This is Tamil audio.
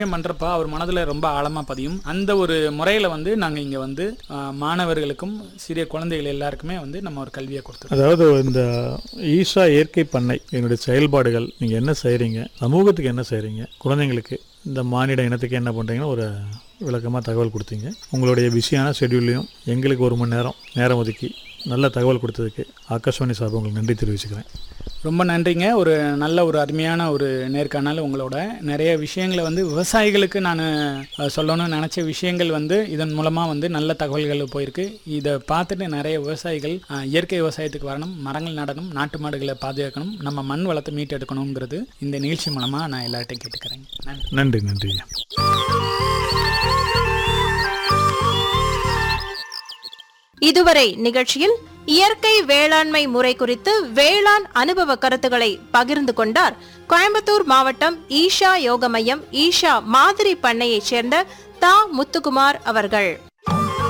பண்றப்ப அவர் மனதில் ரொம்ப ஆழமா பதியும் அந்த ஒரு முறையில வந்து நாங்க இங்க வந்து ஆஹ், மாணவர்களுக்கும் சிறிய குழந்தைகள் எல்லாருக்குமே வந்து நம்ம ஒரு கல்வியை கொடுத்துருக்கோம் அதாவது இந்த ஈஷா இயற்கை பண்ணை என்னுடைய செயல்பாடுகள் நீங்கள் என்ன செய்கிறீங்க சமூகத்துக்கு என்ன செய்கிறீங்க குழந்தைங்களுக்கு இந்த மானிட இனத்துக்கு என்ன பண்ணுறீங்கன்னு ஒரு விளக்கமாக தகவல் கொடுத்தீங்க உங்களுடைய பிஸியான ஷெட்யூல்லையும் எங்களுக்கு ஒரு மணி நேரம் நேரம் ஒதுக்கி நல்ல தகவல் கொடுத்ததுக்கு ஆகாஷ்வாணி சார்பாக உங்களுக்கு நன்றி தெரிவிச்சுக்கிறேன் ரொம்ப நன்றிங்க ஒரு நல்ல ஒரு அருமையான ஒரு நேர்காணல் உங்களோட நிறைய விஷயங்களை வந்து விவசாயிகளுக்கு நான் அஹ், சொல்லணும்னு நினச்ச விஷயங்கள் வந்து இதன் மூலமாக வந்து நல்ல தகவல்கள் போயிருக்கு இதை பார்த்துட்டு நிறைய விவசாயிகள் அஹ், இயற்கை விவசாயத்துக்கு வரணும் மரங்கள் நடணும் நாட்டு மாடுகளை பாதுகாக்கணும் நம்ம மண் வளத்தை மீட்டெடுக்கணுங்கிறது இந்த நிகழ்ச்சி மூலமாக நான் எல்லார்ட்டையும் கேட்டுக்கிறேங்க நன்றி நன்றி நன்றி இதுவரை நிகழ்ச்சியில் இயற்கை வேளாண்மை முறை குறித்து வேளாண் அனுபவ கருத்துக்களை பகிர்ந்து கொண்டார் கோயம்புத்தூர் மாவட்டம் ஈஷா யோக மையம் ஈஷா மாதிரி பண்ணையைச் சேர்ந்த தா முத்துக்குமார் அவர்கள்